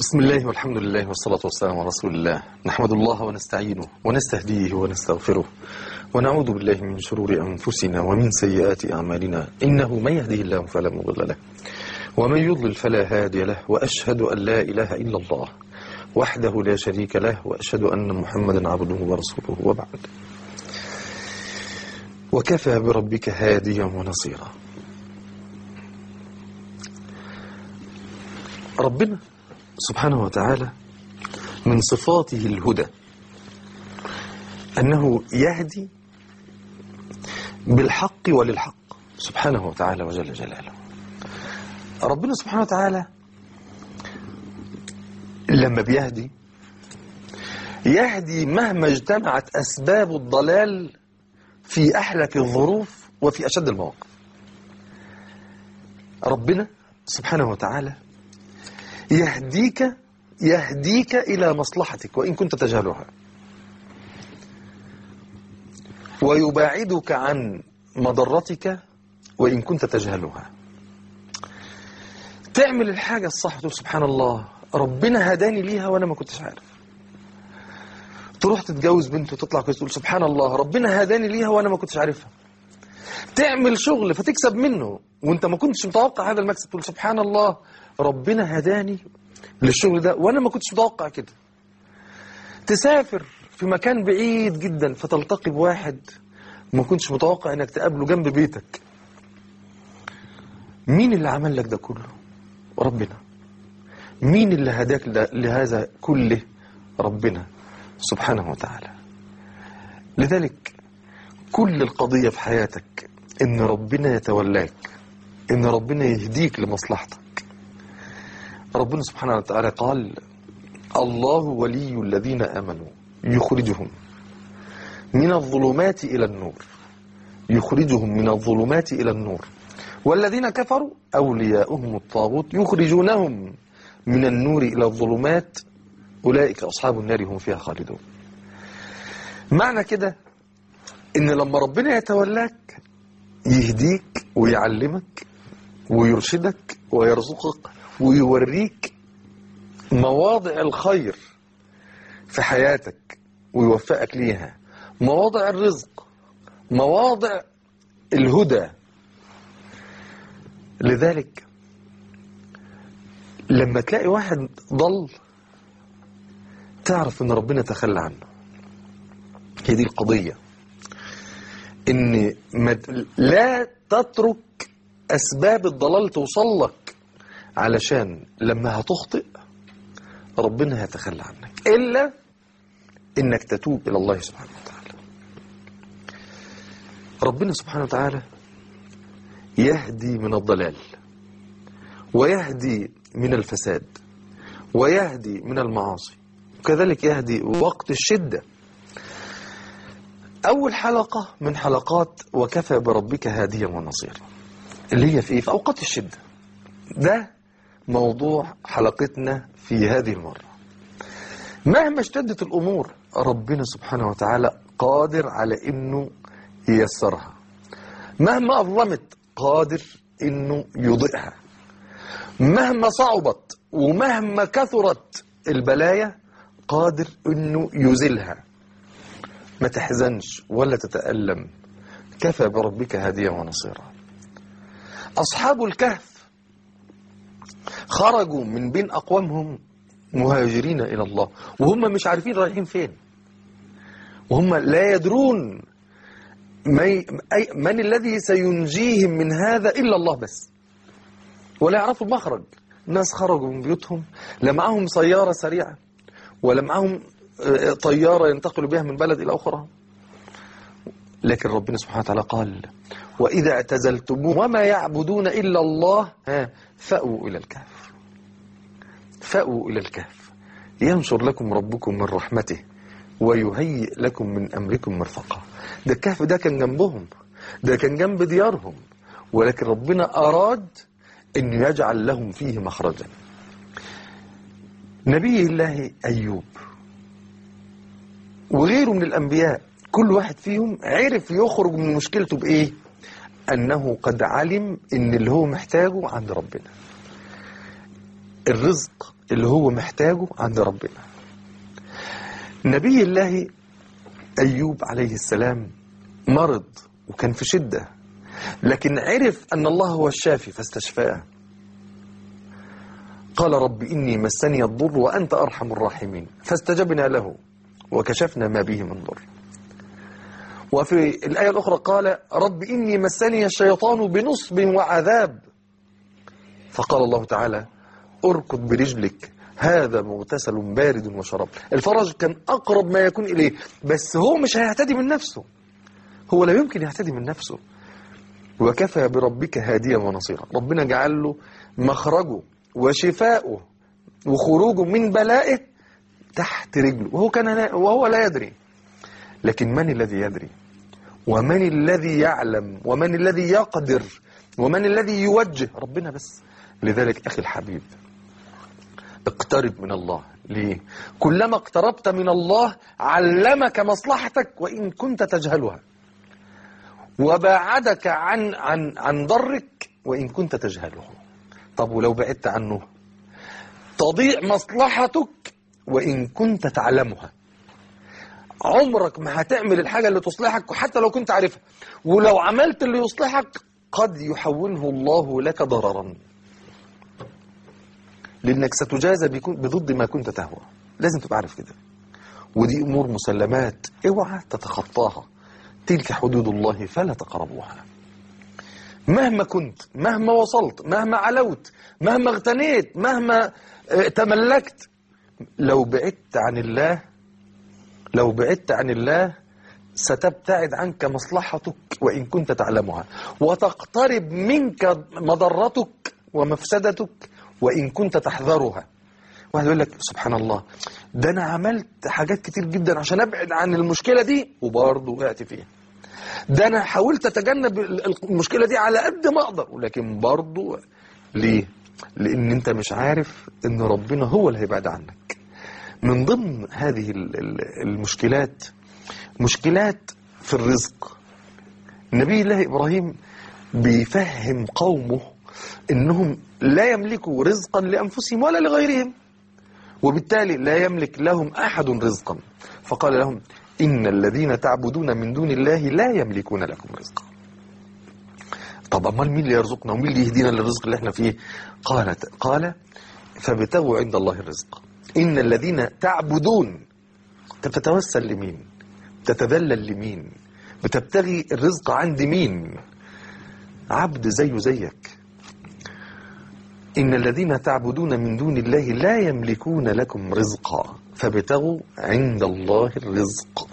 بسم الله والحمد لله والصلاة والسلام على رسول الله نحمد الله ونستعينه ونستهديه ونستغفره ونعوذ بالله من شرور أنفسنا ومن سيئات أعمالنا إنه من يهده الله فلا مضل له ومن يضلل فلا هادي له وأشهد أن لا إله إلا الله وحده لا شريك له وأشهد أن محمدا عبده ورسوله وبعد وكفى بربك هاديا ونصيرا ربنا سبحانه وتعالى من صفاته الهدى أنه يهدي بالحق وللحق سبحانه وتعالى وجل جلاله ربنا سبحانه وتعالى لما بيهدي يهدي مهما اجتمعت أسباب الضلال في أحلك الظروف وفي أشد المواقف ربنا سبحانه وتعالى يهديك يهديك إلى مصلحتك وإن كنت تجهلها ويباعدك عن مضرتك وإن كنت تجهلها تعمل الحاجة الصح تقول سبحان الله ربنا هداني ليها وأنا ما كنتش عارف تروح تتجوز بنت وتطلع كويس تقول سبحان الله ربنا هداني ليها وأنا ما كنتش عارفها تعمل شغل فتكسب منه وانت ما كنتش متوقع هذا المكسب تقول سبحان الله ربنا هداني للشغل ده وانا ما كنتش متوقع كده تسافر في مكان بعيد جدا فتلتقي بواحد ما كنتش متوقع انك تقابله جنب بيتك مين اللي عمل لك ده كله ربنا مين اللي هداك لهذا كله ربنا سبحانه وتعالى لذلك كل القضية في حياتك ان ربنا يتولاك ان ربنا يهديك لمصلحتك ربنا سبحانه وتعالى قال الله ولي الذين آمنوا يخرجهم من الظلمات إلى النور يخرجهم من الظلمات إلى النور والذين كفروا أولياؤهم الطاغوت يخرجونهم من النور إلى الظلمات أولئك أصحاب النار هم فيها خالدون معنى كده إن لما ربنا يتولاك يهديك ويعلمك ويرشدك ويرزقك ويوريك مواضع الخير في حياتك ويوفقك ليها مواضع الرزق مواضع الهدى لذلك لما تلاقي واحد ضل تعرف ان ربنا تخلى عنه هي دي القضية ان لا تترك اسباب الضلال توصل لك علشان لما هتخطئ ربنا هيتخلى عنك إلا إنك تتوب إلى الله سبحانه وتعالى ربنا سبحانه وتعالى يهدي من الضلال ويهدي من الفساد ويهدي من المعاصي وكذلك يهدي وقت الشدة أول حلقة من حلقات وكفى بربك هاديا ونصيرا اللي هي في إيه؟ في أوقات الشدة ده موضوع حلقتنا في هذه المرة مهما اشتدت الأمور ربنا سبحانه وتعالى قادر على أنه ييسرها مهما أظلمت قادر أنه يضيئها مهما صعبت ومهما كثرت البلايا قادر أنه يزلها ما تحزنش ولا تتألم كفى بربك هاديا ونصيرا أصحاب الكهف خرجوا من بين أقوامهم مهاجرين إلى الله وهم مش عارفين رايحين فين وهم لا يدرون من الذي سينجيهم من هذا إلا الله بس ولا يعرفوا المخرج ناس خرجوا من بيوتهم لا معهم سيارة سريعة ولا معهم طيارة ينتقلوا بها من بلد إلى أخرى لكن ربنا سبحانه وتعالى قال وإذا اعتزلتموه وما يعبدون إلا الله فأووا إلى الكهف فأووا إلى الكهف ينشر لكم ربكم من رحمته ويهيئ لكم من أمركم مرفقا ده الكهف ده كان جنبهم ده كان جنب ديارهم ولكن ربنا أراد أن يجعل لهم فيه مخرجا نبي الله أيوب وغيره من الأنبياء كل واحد فيهم عرف يخرج من مشكلته بإيه أنه قد علم إن اللي هو محتاجه عند ربنا الرزق اللي هو محتاجه عند ربنا نبي الله أيوب عليه السلام مرض وكان في شدة لكن عرف أن الله هو الشافي فاستشفاه قال رب إني مسني الضر وأنت أرحم الراحمين فاستجبنا له وكشفنا ما به من ضر وفي الآية الأخرى قال رب إني مسني الشيطان بنصب وعذاب فقال الله تعالى اركض برجلك هذا مغتسل بارد وشراب الفرج كان أقرب ما يكون إليه بس هو مش هيهتدي من نفسه هو لا يمكن يهتدي من نفسه وكفى بربك هاديا ونصيرا ربنا جعل له مخرجه وشفاؤه وخروجه من بلائه تحت رجله وهو كان لا وهو لا يدري لكن من الذي يدري ومن الذي يعلم ومن الذي يقدر ومن الذي يوجه ربنا بس لذلك أخي الحبيب اقترب من الله ليه كلما اقتربت من الله علمك مصلحتك وإن كنت تجهلها وباعدك عن عن عن ضرك وإن كنت تجهله طب ولو بعدت عنه تضيع مصلحتك وإن كنت تعلمها عمرك ما هتعمل الحاجة اللي تصلحك حتى لو كنت عارفها ولو عملت اللي يصلحك قد يحوله الله لك ضررا لأنك ستجازى بيكون- بضد ما كنت تهوى لازم تبقى عارف كده ودي أمور مسلمات اوعى تتخطاها تلك حدود الله فلا تقربوها مهما كنت مهما وصلت مهما علوت مهما اغتنيت مهما اه، تملكت لو بعدت عن الله لو بعدت عن الله ستبتعد عنك مصلحتك وإن كنت تعلمها وتقترب منك مضرتك ومفسدتك وإن كنت تحذرها واحد يقول لك سبحان الله ده أنا عملت حاجات كتير جدا عشان أبعد عن المشكلة دي وبرضه وقعت فيها ده أنا حاولت أتجنب ال- المشكلة دي على قد ما أقدر ولكن برضه ليه؟ لأن أنت مش عارف إن ربنا هو اللي هيبعد عنك من ضمن هذه ال- ال- المشكلات مشكلات في الرزق نبي الله إبراهيم بيفهم قومه إنهم لا يملكوا رزقا لأنفسهم ولا لغيرهم وبالتالي لا يملك لهم أحد رزقا فقال لهم إن الذين تعبدون من دون الله لا يملكون لكم رزقا طب أمال مين اللي يرزقنا ومين اللي يهدينا للرزق اللي احنا فيه قالت قال فابتغوا عند الله الرزق إن الذين تعبدون تتوسل لمين تتذلل لمين بتبتغي الرزق عند مين عبد زيه زيك إن الذين تعبدون من دون الله لا يملكون لكم رزقا فابتغوا عند الله الرزق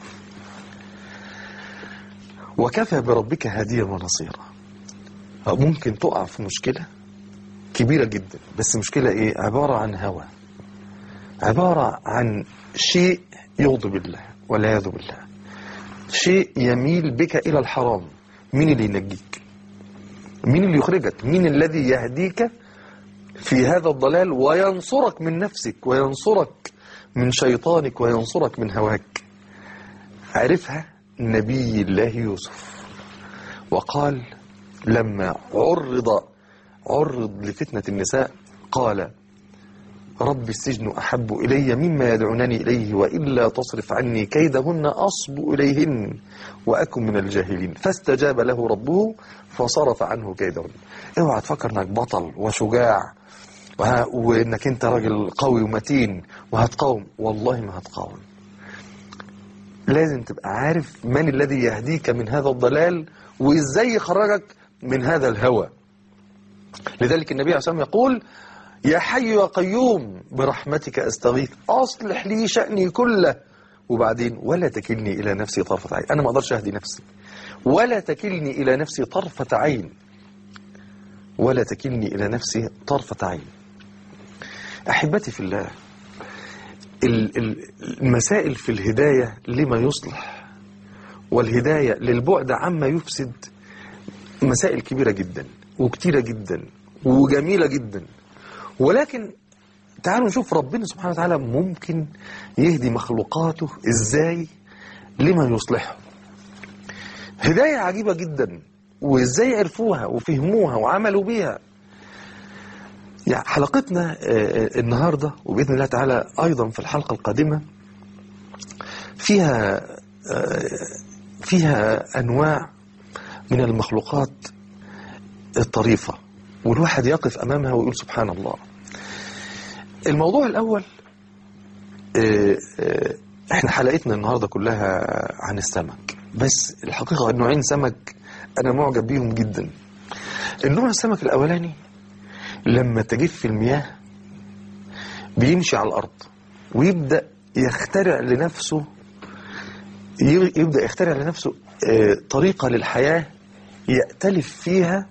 وكفى بربك هاديا ونصيرا ممكن تقع في مشكلة كبيرة جدا بس مشكلة ايه عبارة عن هوى عبارة عن شيء يغضب الله والعياذ بالله شيء يميل بك إلى الحرام مين اللي ينجيك مين اللي يخرجك مين الذي يهديك في هذا الضلال وينصرك من نفسك وينصرك من شيطانك وينصرك من هواك عرفها نبي الله يوسف وقال لما عرض عرض لفتنة النساء قال رب السجن أحب إلي مما يدعونني إليه وإلا تصرف عني كيدهن أصب إليهن وأكن من الجاهلين فاستجاب له ربه فصرف عنه كيدهن اوعى تفكر انك بطل وشجاع وه- وانك انت راجل قوي ومتين وهتقاوم والله ما هتقاوم لازم تبقى عارف من الذي يهديك من هذا الضلال وازاي يخرجك من هذا الهوى لذلك النبي عليه الصلاة والسلام يقول يا حي يا قيوم برحمتك استغيث اصلح لي شأني كله وبعدين ولا تكلني الى نفسي طرفة عين انا ما اقدرش اهدي نفسي ولا تكلني الى نفسي طرفة عين ولا تكلني الى نفسي طرفة عين احبتي في الله ال- ال- المسائل في الهداية لما يصلح والهداية للبعد عما يفسد مسائل كبيرة جدا وكتيرة جدا وجميلة جدا ولكن تعالوا نشوف ربنا سبحانه وتعالى ممكن يهدي مخلوقاته ازاي لما يصلحه هداية عجيبة جدا وازاي عرفوها وفهموها وعملوا بيها يعني حلقتنا آه، النهاردة وبإذن الله تعالى أيضا في الحلقة القادمة فيها آه، فيها أنواع من المخلوقات الطريفة والواحد يقف أمامها ويقول سبحان الله الموضوع الأول آه، آه، احنا حلقتنا النهاردة كلها عن السمك بس الحقيقة نوعين سمك أنا معجب بيهم جدا النوع السمك الأولاني لما تجف المياه بيمشي على الأرض ويبدأ يخترع لنفسه ي- يبدأ يخترع لنفسه آه، طريقة للحياة يأتلف فيها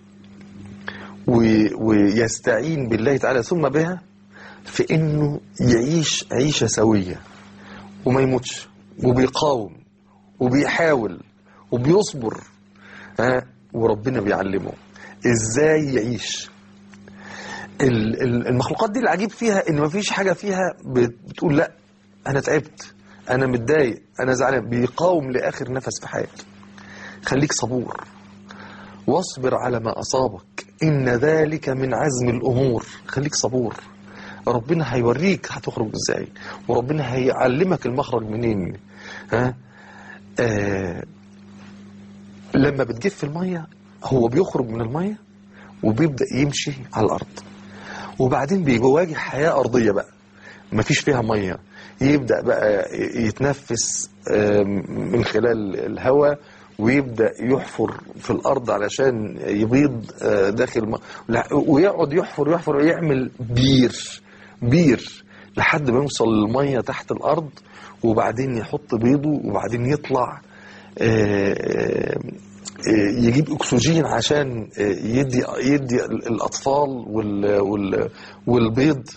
و- ويستعين بالله تعالى ثم بها في انه يعيش عيشة سوية وما يموتش وبيقاوم وبيحاول وبيصبر ها وربنا بيعلمه ازاي يعيش ال- ال- المخلوقات دي العجيب فيها ان مفيش حاجة فيها بتقول لا انا تعبت انا متضايق انا زعلان بيقاوم لاخر نفس في حياته خليك صبور واصبر على ما أصابك إن ذلك من عزم الأمور خليك صبور ربنا هيوريك هتخرج ازاي وربنا هيعلمك المخرج منين ها آه لما بتجف المية هو بيخرج من المية وبيبدأ يمشي على الأرض وبعدين بيواجه حياة أرضية بقى مفيش فيها مية يبدأ بقى يتنفس آه، من خلال الهواء ويبدأ يحفر في الأرض علشان يبيض آه، داخل م... لا، ويقعد يحفر يحفر ويعمل بير بير لحد ما يوصل للمية تحت الأرض وبعدين يحط بيضه وبعدين يطلع آه، آه، آه، يجيب أكسجين عشان آه، يدي يدي الأطفال وال وال والبيض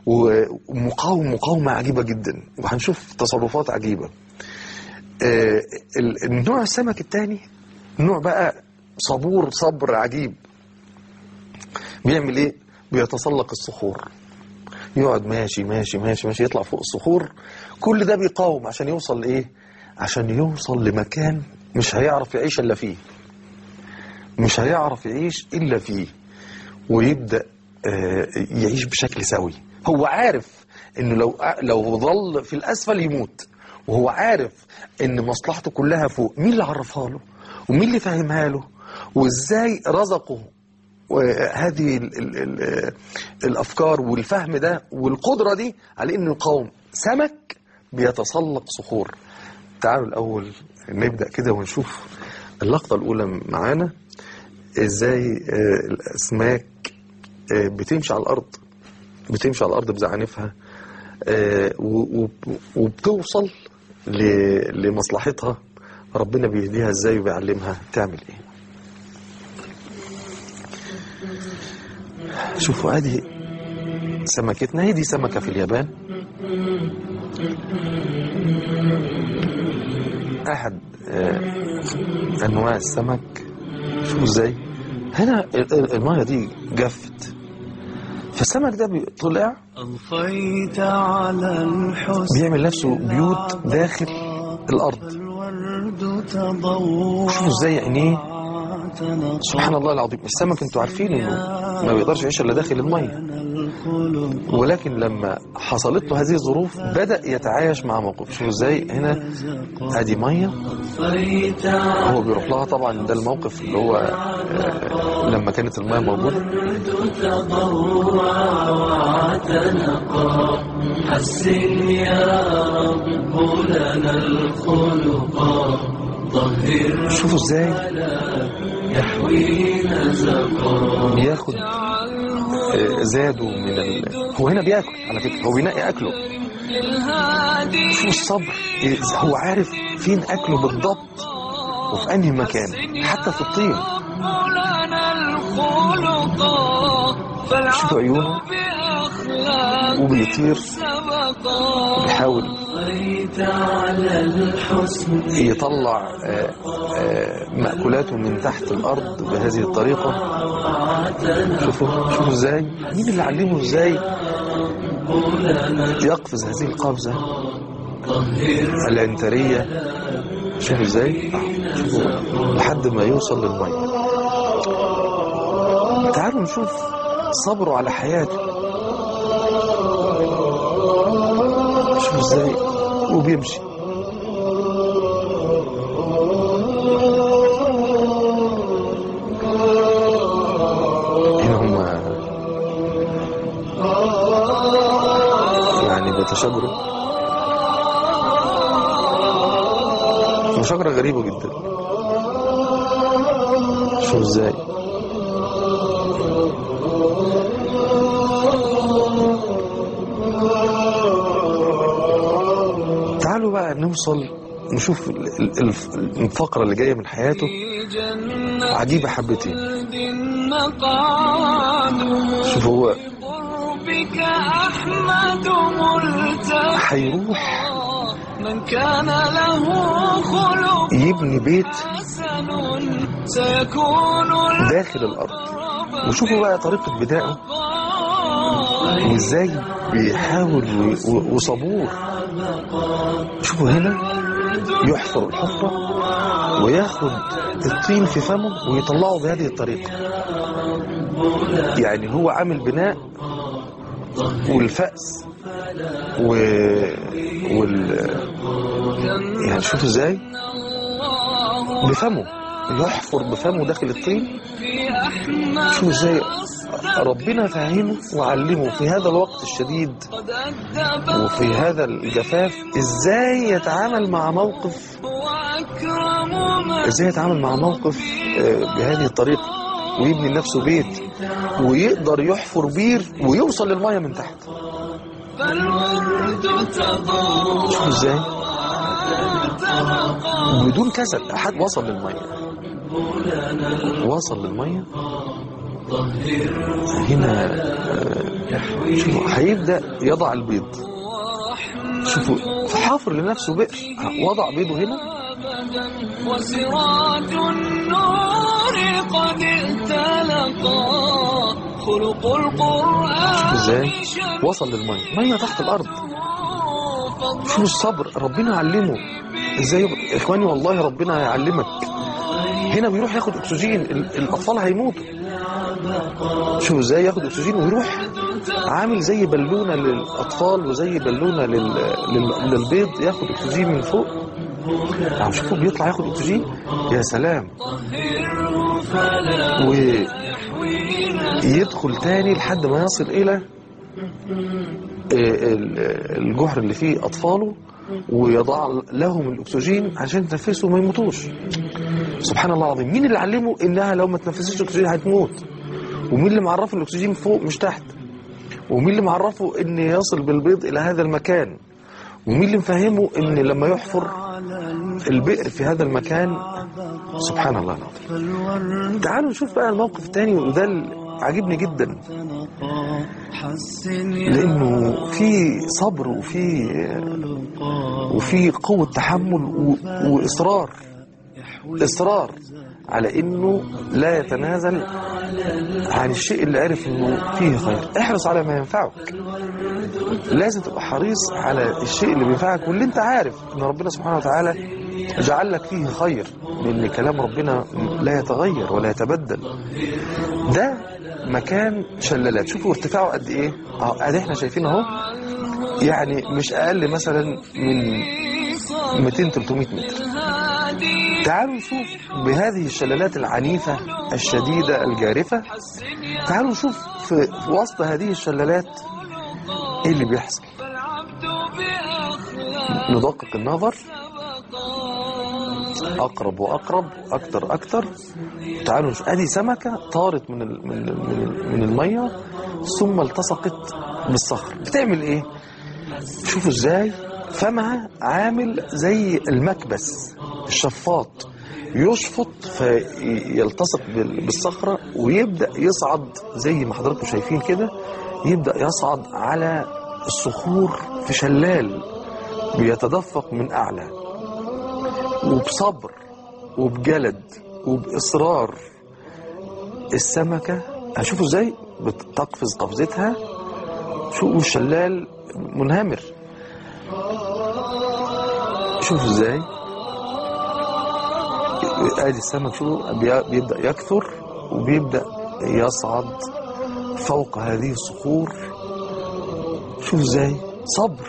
ومقاوم مقاومة عجيبة جدا وهنشوف تصرفات عجيبة آه، ال- النوع السمك الثاني نوع بقى صبور صبر عجيب بيعمل ايه بيتسلق الصخور يقعد ماشي ماشي ماشي ماشي يطلع فوق الصخور كل ده بيقاوم عشان يوصل لايه عشان يوصل لمكان مش هيعرف يعيش الا فيه مش هيعرف يعيش الا فيه ويبدا آه، يعيش بشكل سوي هو عارف انه لو لو ظل في الاسفل يموت وهو عارف ان مصلحته كلها فوق مين اللي عرفها له ومين اللي فهمها له وازاي رزقه وهذه ال ال ال الافكار والفهم ده والقدره دي على انه يقاوم سمك بيتسلق صخور تعالوا الاول نبدا كده ونشوف اللقطه الاولى معانا ازاي آه، الاسماك آه، بتمشي على الارض بتمشي على الارض بزعانفها آه، و- و- وبتوصل ل- لمصلحتها ربنا بيهديها ازاي وبيعلمها تعمل ايه شوفوا ادي سمكتنا هي دي سمكة في اليابان احد آه، انواع السمك شوفوا ازاي هنا ال- ال- المية دي جفت فالسمك ده بي- طلع أضفيت على الحسن بيعمل نفسه بيوت داخل الارض الورد تضوع شوفوا ازاي عينيه تنقى سبحان الله العظيم السمك انتوا عارفين انه ما بيقدرش يعيش الا داخل الميه الخلق ولكن لما حصلت له هذه الظروف بدا يتعايش مع موقف شوفوا ازاي هنا ادي ميه أضفيت هو بيروح لها طبعا ده الموقف اللي هو آه، لما كانت الميه موجوده تضوع وتنقى حسن يا رب لنا الخلق طهر شوفوا ازاي يحوي نزقا بياخد آه، زاده من ال... هو هنا بياكل على فكره هو بينقي اكله الهادي شوفوا الصبر إيه، هو عارف فين اكله بالضبط وفي انهي مكان حتى في الطين لنا الخلق شوفوا عيونه بأخلاق وبيطير سبقا بيحاول بيت على الحسن يطلع آه، آه، مأكولاته من تحت الأرض بهذه الطريقة شوفوا شوفوا ازاي مين اللي علمه ازاي يقفز هذه القفزة العنترية شوفوا ازاي آه، شوفوا لحد ما يوصل للمية تعالوا نشوف صبره على حياته شوف ازاي وبيمشي هنا هم يعني بيتشاجروا مشاجرة غريبة جدا شوف ازاي تعالوا بقى نوصل نشوف ال- ال- الف- الفقرة اللي جاية من حياته في جنة عجيبة حبتين خلد مقعده شوف هو قربك أحمد ملتقى هيروح من كان له خلق يبني بيت حسن سيكون داخل الأرض وشوفوا بقى طريقة بنائه وازاي بيحاول و- و- وصبور شوفوا هنا يحفر الحفرة وياخد الطين في فمه ويطلعه بهذه الطريقة يعني هو عامل بناء والفأس و... وال يعني شوف ازاي بفمه يحفر بفمه داخل الطين في أحمد شوف ازاي ربنا فهمه وعلمه في هذا الوقت الشديد قد أدب وفي هذا الجفاف ازاي يتعامل مع موقف وأكرم من ازاي يتعامل مع موقف آه، بهذه الطريقة ويبني لنفسه بيت ويقدر يحفر بير ويوصل للمية من تحت فالورد تضوء شوف ازاي ترقى بدون كسل حد وصل للمية وصل للمية هنا آه، شوفوا هيبدأ يضع البيض شوفوا حافر لنفسه بئر وضع بيضه هنا أبدا وسراج النور قد ائتلقا خلق القرآن ازاي وصل للمية مية تحت الأرض شوفوا الصبر ربنا علمه ازاي يبقى- اخواني والله ربنا يعلمك هنا بيروح ياخد اكسجين ال- الاطفال هيموتوا شوفوا ازاي ياخد اكسجين ويروح عامل زي بالونه للاطفال وزي بالونه لل... لل... للبيض ياخد اكسجين من فوق عم شوفوا بيطلع ياخد اكسجين يا سلام ويدخل تاني لحد ما يصل الى ال- الجحر اللي فيه اطفاله ويضع لهم الاكسجين عشان يتنفسوا ما يموتوش سبحان الله العظيم مين اللي علمه انها لو ما تنفسش اكسجين هتموت ومين اللي معرفه الاكسجين فوق مش تحت ومين اللي معرفه ان يصل بالبيض الى هذا المكان ومين اللي مفهمه ان لما يحفر البئر في هذا المكان سبحان الله العظيم تعالوا نشوف بقى الموقف الثاني وده اللي عاجبني جدا حسن لانه في صبر وفي وفي قوة تحمل و... واصرار اصرار على انه لا يتنازل عن الشيء اللي عرف انه فيه خير احرص على ما ينفعك لازم تبقى حريص على الشيء اللي بينفعك واللي انت عارف ان ربنا سبحانه وتعالى جعل لك فيه خير لان كلام ربنا لا يتغير ولا يتبدل ده مكان شلالات شوفوا ارتفاعه قد ايه اه ادي احنا شايفين اهو يعني مش اقل مثلا من 200 300 متر تعالوا نشوف بهذه الشلالات العنيفة الشديدة الجارفة تعالوا نشوف في في وسط هذه الشلالات ايه اللي بيحصل فالعبد بأخلاق ندقق النظر اقرب واقرب اكتر اكتر تعالوا نشوف ادي سمكة طارت من ال- من ال- من ال- من المية ثم التصقت بالصخر بتعمل ايه شوفوا ازاي فمها عامل زي المكبس الشفاط يشفط فيلتصق بال- بالصخرة ويبدأ يصعد زي ما حضراتكم شايفين كده يبدأ يصعد على الصخور في شلال بيتدفق من أعلى وبصبر وبجلد وبإصرار السمكة هشوفوا ازاي بتقفز قفزتها شو الشلال منهمر شوفوا ازاي ادي السمك شو بي- بيبدأ يكثر وبيبدأ يصعد فوق هذه الصخور شوف ازاي صبر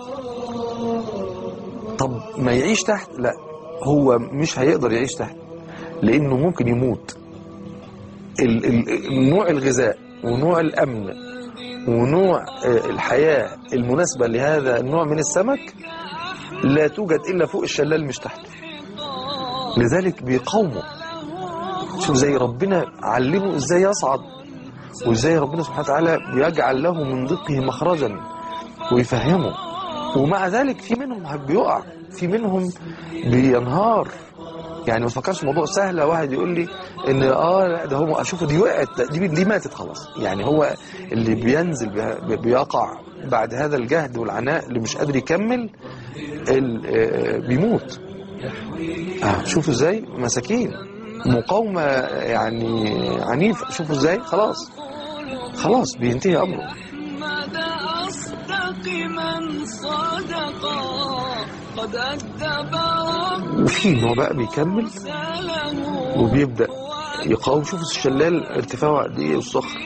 طب ما يعيش تحت لا هو مش هيقدر يعيش تحت لانه ممكن يموت ال- ال- نوع الغذاء ونوع الامن ونوع آه، الحياة المناسبة لهذا النوع من السمك لا توجد إلا فوق الشلال مش تحته لذلك بيقاوموا شوف زي ربنا علمه ازاي يصعد وازاي ربنا سبحانه وتعالى بيجعل له من ضيقه مخرجا ويفهمه ومع ذلك في منهم بيقع في منهم بينهار يعني ما تفكرش الموضوع سهل واحد يقول لي ان اه لا ده هو اشوفه دي وقعت لا، دي دي ماتت خلاص يعني هو اللي بينزل بي- بيقع بعد هذا الجهد والعناء اللي مش قادر يكمل ال- آه، بيموت آه شوفوا ازاي مساكين مقاومة يعني عنيفة شوفوا ازاي خلاص خلاص بينتهي امره مدى أصدق من صدقا قد أدب وفي نوع بقى بيكمل رسله وبيبدأ يقاوم شوفوا الشلال ارتفاعه قد ايه والصخر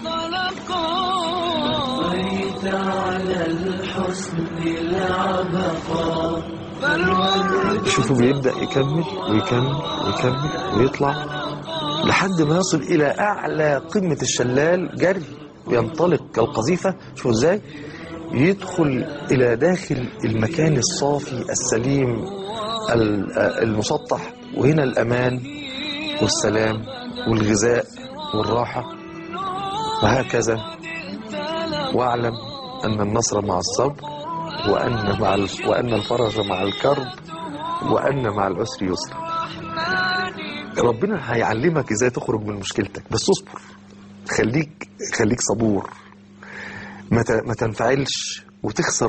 خلقا بيت على الحسن العبقى فالورد شوفوا بيبدأ يكمل ويكمل ويكمل ويطلع لحد ما يصل إلى أعلى قمة الشلال جري ينطلق كالقذيفة شوفوا ازاي يدخل إلى داخل المكان الصافي السليم ال- المسطح وهنا الأمان والسلام والغذاء والراحة وهكذا واعلم أن النصر مع الصبر وأن, مع ال... وأن الفرج مع الكرب وأن مع العسر يسر ربنا هيعلمك ازاي تخرج من مشكلتك بس اصبر خليك خليك صبور ما ت- ما تنفعلش وتخسر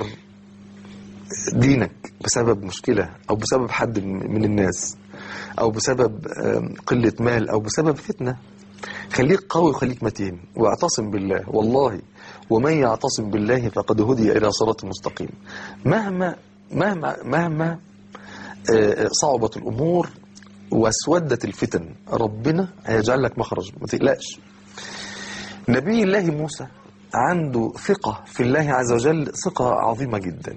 دينك بسبب مشكلة أو بسبب حد من من الناس أو بسبب آم، قلة مال أو بسبب فتنة خليك قوي وخليك متين واعتصم بالله والله ومن يعتصم بالله فقد هدي إلى صراط مستقيم مهما مهما مهما آه، صعبت الأمور واسودت الفتن ربنا هيجعل لك مخرج ما تقلقش نبي الله موسى عنده ثقة في الله عز وجل ثقة عظيمة جدا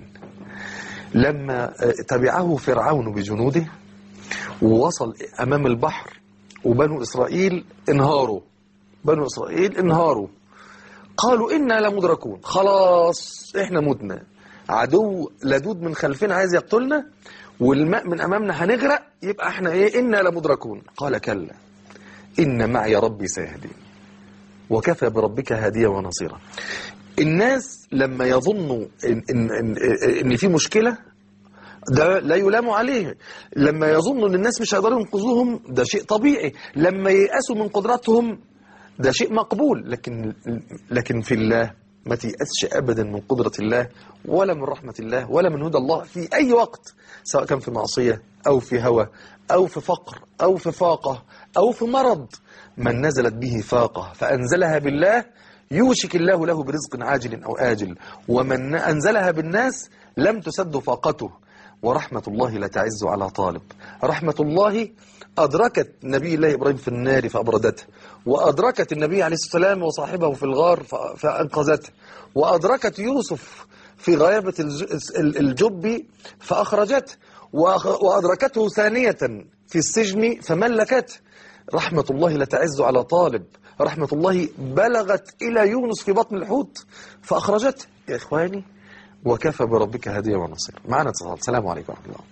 لما آه، تبعه فرعون بجنوده ووصل أمام البحر وبنو إسرائيل انهاروا بنو إسرائيل انهاروا قالوا إنا لمدركون خلاص إحنا متنا عدو لدود من خلفنا عايز يقتلنا والماء من أمامنا هنغرق يبقى إحنا إيه إنا لمدركون قال كلا إن معي ربي سيهدين وكفى بربك هاديا ونصيرا الناس لما يظنوا إن, إن, إن, إن في مشكلة ده لا يلام عليه لما يظنوا ان الناس مش هيقدروا ينقذوهم ده شيء طبيعي لما ييأسوا من قدراتهم ده شيء مقبول لكن لكن في الله ما تيأسش ابدا من قدرة الله ولا من رحمة الله ولا من هدى الله في اي وقت سواء كان في معصية او في هوى او في فقر او في فاقة او في مرض من نزلت به فاقة فانزلها بالله يوشك الله له برزق عاجل او آجل ومن انزلها بالناس لم تسد فاقته ورحمة الله لا تعز على طالب رحمة الله أدركت نبي الله إبراهيم في النار فأبردته وأدركت النبي عليه الصلاة والسلام وصاحبه في الغار ف- فأنقذته وأدركت يوسف في غيابة الج- ال- الجب فأخرجته وأخ- وأدركته ثانية في السجن فملكته رحمة الله لا تعز على طالب رحمة الله بلغت إلى يونس في بطن الحوت فأخرجته يا إخواني وكفى بربك هاديا ونصيرا معنا اتصال السلام عليكم ورحمة الله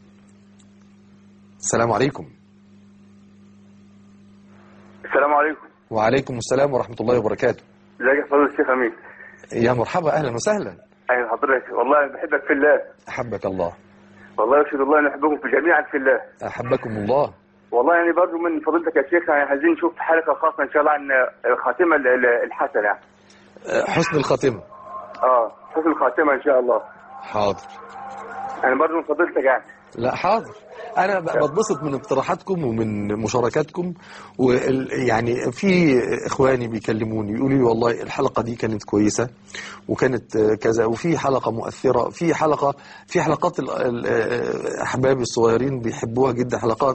السلام عليكم السلام عليكم وعليكم السلام ورحمة الله وبركاته ازيك يا فضيلة الشيخ امين يا مرحبا أهلا وسهلا اهلا حضرتك والله بحبك في الله أحبك الله والله يشهد الله ان احبكم في جميعا في الله أحبكم الله والله يعني برضو من فضيلتك يا شيخ يعني عايزين نشوف حلقه خاصه ان شاء الله عن الخاتمه ال- ال- الحسنه يعني. أه، حسن الخاتمة اه حسن الخاتمه ان شاء الله حاضر انا برضو من فضيلتك يعني لا حاضر انا ب- بتبسط من اقتراحاتكم ومن مشاركاتكم ويعني في اخواني بيكلموني يقولوا لي والله الحلقه دي كانت كويسه وكانت آه، كذا وفي حلقه مؤثره في حلقه في حلقات ال- ال- آه، احبابي الصغيرين بيحبوها جدا حلقات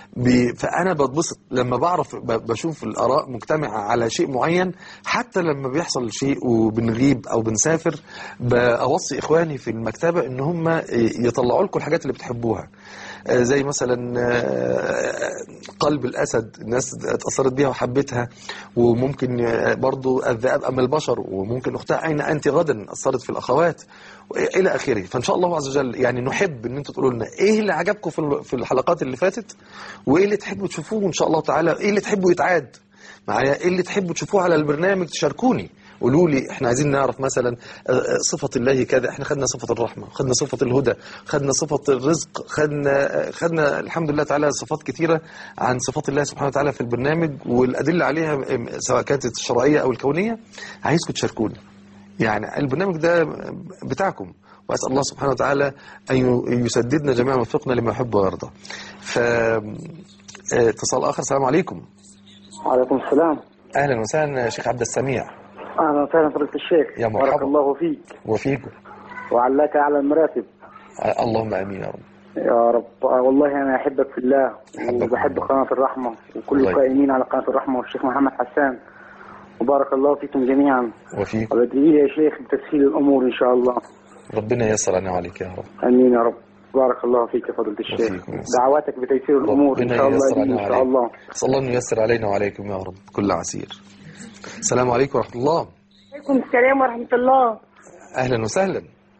بي فانا بتبسط لما بعرف ب- بشوف الاراء مجتمعه على شيء معين حتى لما بيحصل شيء وبنغيب او بنسافر باوصي اخواني في المكتبه ان هم يطلعوا لكم الحاجات اللي بتحبوها آه، زي مثلا آه، قلب الاسد الناس اتاثرت بيها وحبتها وممكن آه، برضو الذئاب ام البشر وممكن اختها اين انت غدا اثرت في الاخوات الى اخره فان شاء الله عز وجل يعني نحب ان انتوا تقولوا لنا ايه اللي عجبكم في ال- في الحلقات اللي فاتت وايه اللي تحبوا تشوفوه ان شاء الله تعالى ايه اللي تحبوا يتعاد معايا ايه اللي تحبوا تشوفوه على البرنامج تشاركوني قولوا لي احنا عايزين نعرف مثلا آه، آه، صفة الله كذا احنا خدنا صفة الرحمة خدنا صفة الهدى خدنا صفة الرزق خدنا آه، خدنا الحمد لله تعالى صفات كثيرة عن صفات الله سبحانه وتعالى في البرنامج والأدلة عليها آه، سواء كانت الشرعية أو الكونية عايزكم تشاركوني يعني البرنامج ده بتاعكم وأسأل الله سبحانه وتعالى أن يسددنا جميعا وفقنا لما يحب ويرضى ف آه، اتصال آخر السلام عليكم وعليكم السلام أهلا وسهلا شيخ عبد السميع اهلا وسهلا فضيله الشيخ يا مرحبا. بارك الله فيك وفيكم وعلاك اعلى المراتب آه، اللهم امين يا رب يا رب آه، والله انا احبك في الله أحبك وبحب الله. قناه الرحمه وكل الله القائمين على قناه الرحمه والشيخ محمد حسان وبارك الله فيكم جميعا وفيكم وبدعي لي يا شيخ بتسهيل الامور ان شاء الله ربنا ييسر علينا وعليك يا رب امين يا رب بارك الله فيك يا فضيله الشيخ وفيكم يا سيدي. دعواتك بتيسير الامور ان ربنا شاء الله ييسر لي علينا ان شاء الله وعليك اسال الله ان ييسر علينا وعليكم يا رب كل عسير السلام عليكم ورحمه الله عليكم السلام ورحمة الله اهلا وسهلا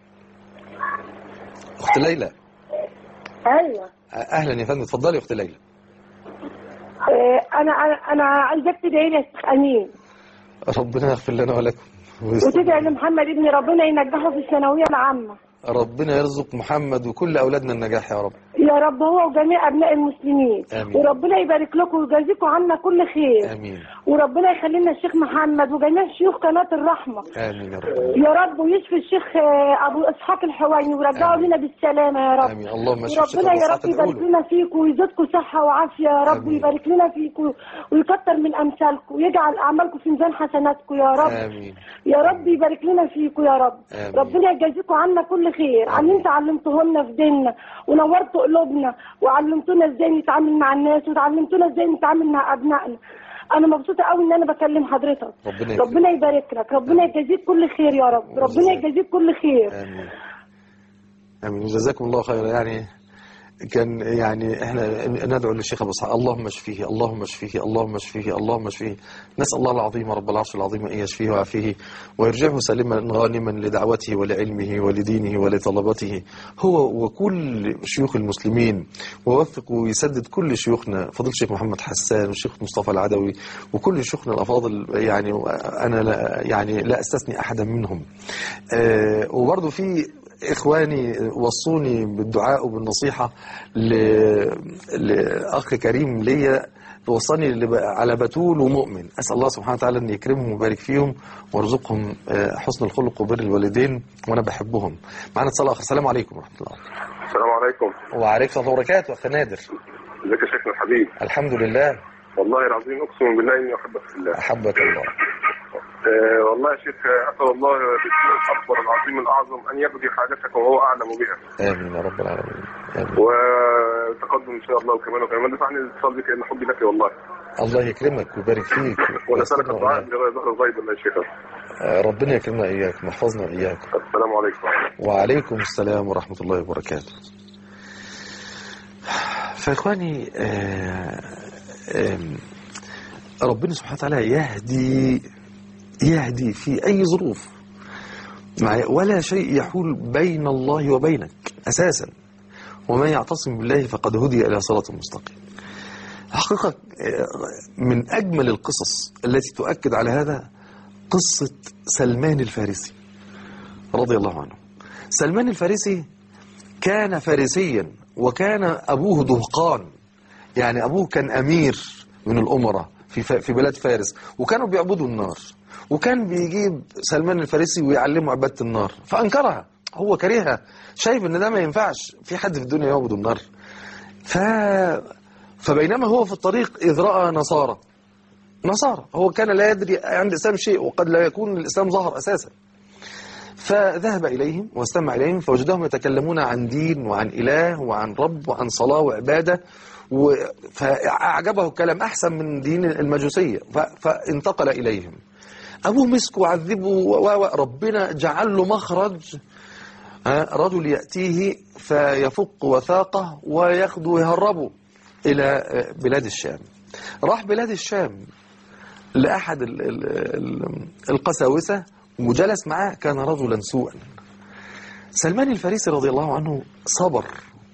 اخت ليلى أيوة اهلا يا فندم اتفضلي يا اخت ليلى آه، أنا أنا أنا عايزاك تدعي لي يا شيخ أمين ربنا يغفر لنا ولكم وتدعي لمحمد ابني ربنا ينجحه في الثانوية العامة ربنا يرزق محمد وكل اولادنا النجاح يا رب يا رب هو وجميع أبناء المسلمين آمين. وربنا يبارك لكم ويجازيكم عنا كل خير امين وربنا يخلي لنا الشيخ محمد وجميع شيوخ قناة الرحمة امين يا رب يا رب ويشفي الشيخ آه، أبو إسحاق الحويني ويرجعه آمين. لنا بالسلامة يا رب امين اللهم اشف شيخ وربنا أبو يا إسحاق رب يبارك الأولى. لنا فيكم ويزيدكم صحة وعافية يا رب آمين. ويبارك لنا فيكم ويكتر من أمثالكم ويجعل أعمالكم في ميزان حسناتكم يا رب امين يا رب يبارك لنا فيكم يا رب آمين. ربنا يجازيكم عنا كل خير عن انت علمته لنا في ديننا ونورتوا قلوبنا وعلمتونا ازاي نتعامل مع الناس وتعلمتونا ازاي نتعامل مع ابنائنا انا مبسوطه قوي ان انا بكلم حضرتك ربنا يكرمك. ربنا يبارك لك ربنا يجازيك كل خير يا رب ربنا وجزاك. يجازيك كل خير امين امين جزاكم الله خيرا يعني كان يعني احنا ندعو للشيخ ابو اسحاق اللهم اشفيه اللهم اشفيه اللهم اشفيه اللهم اشفيه نسال الله العظيم رب العرش العظيم ان يشفيه ويعافيه ويرجعه سالما غانما لدعوته ولعلمه ولدينه ولطلبته هو وكل شيوخ المسلمين ووفق ويسدد كل شيوخنا فضيله الشيخ محمد حسان والشيخ مصطفى العدوي وكل شيوخنا الافاضل يعني انا لا يعني لا استثني احدا منهم آه، وبرضه في إخواني وصوني بالدعاء وبالنصيحة ل- لأخ كريم ليا وصاني لب- على بتول ومؤمن أسأل الله سبحانه وتعالى أن يكرمهم ويبارك فيهم ويرزقهم آه، حسن الخلق وبر الوالدين وأنا بحبهم معنا اتصال آخر السلام عليكم ورحمة الله السلام عليكم وعليكم السلام وبركاته أخ نادر ازيك يا شيخنا الحبيب الحمد لله والله العظيم اقسم بالله اني احبك في الله أحبك الله آه والله يا شيخ آه، اسال الله باسمه الاكبر العظيم الاعظم ان يقضي حاجتك وهو اعلم بها آمين يا رب العالمين آمين. وتقدم ان شاء الله وكمان وكمان دفعني الاتصال بك لان حبي لك والله الله يكرمك ويبارك فيك ونسالك ويسترنا الدعاء وإياك. بغير ظهر الغيب الله يا شيخ آه، ربنا يكرمنا إياك ويحفظنا وإياك السلام عليكم وعليكم السلام ورحمة الله وبركاته فإخواني آه، آم، ربنا سبحانه وتعالى يهدي يهدي في أي ظروف معايا؟ ولا شيء يحول بين الله وبينك أساسا ومن يعتصم بالله فقد هدي إلى صراط مستقيم حقيقة آه، من أجمل القصص التي تؤكد على هذا قصة سلمان الفارسي رضي الله عنه سلمان الفارسي كان فارسيا وكان أبوه دهقان يعني أبوه كان أمير من الأمراء في ف- في بلاد فارس وكانوا بيعبدوا النار وكان بيجيب سلمان الفارسي ويعلمه عبادة النار فأنكرها هو كرهها شايف ان ده ما ينفعش في حد في الدنيا يعبد النار ف... فبينما هو في الطريق إذ رأى نصارى نصارى هو كان لا يدري عند الإسلام شيء وقد لا يكون الإسلام ظهر أساسا فذهب إليهم واستمع إليهم فوجدهم يتكلمون عن دين وعن إله وعن رب وعن صلاة وعبادة و... فأعجبه الكلام أحسن من دين المجوسية ف... فانتقل إليهم أبوه مسكه وعذبه و... و... ربنا جعل له مخرج ها، رجل يأتيه فيفك وثاقه وياخده ويهربه إلى بلاد الشام راح بلاد الشام لأحد ال- ال- ال- القساوسة وجلس معاه كان رجلا سوءا سلمان الفارسي رضي الله عنه صبر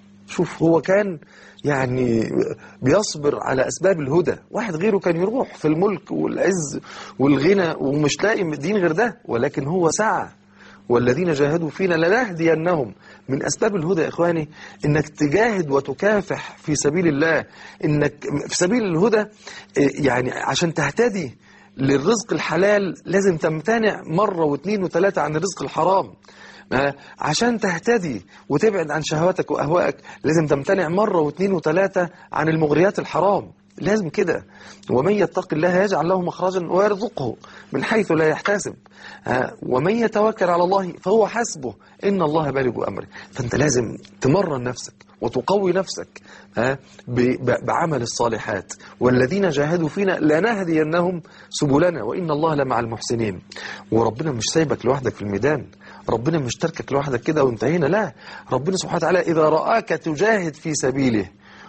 شوف هو كان يعني بيصبر على أسباب الهدى واحد غيره كان يروح في الملك والعز والغنى ومش لاقي دين غير ده ولكن هو سعى والذين جاهدوا فينا لنهدينهم من أسباب الهدى يا إخواني إنك تجاهد وتكافح في سبيل الله إنك في سبيل الهدى إيه، يعني عشان تهتدي للرزق الحلال لازم تمتنع مرة واثنين وثلاثة عن الرزق الحرام آه، عشان تهتدي وتبعد عن شهواتك وأهوائك لازم تمتنع مرة واثنين وثلاثة عن المغريات الحرام لازم كده ومن يتق الله يجعل له مخرجا ويرزقه من حيث لا يحتسب آه، ومن يتوكل على الله فهو حسبه إن الله بالغ أمره فأنت لازم تمرن نفسك وتقوي نفسك آه، ب- ب- بعمل الصالحات والذين جاهدوا فينا لنهدينهم سبلنا وإن الله لمع المحسنين وربنا مش سايبك لوحدك في الميدان ربنا مش تركك لوحدك كده وانتهينا لا ربنا سبحانه وتعالى إذا رآك تجاهد في سبيله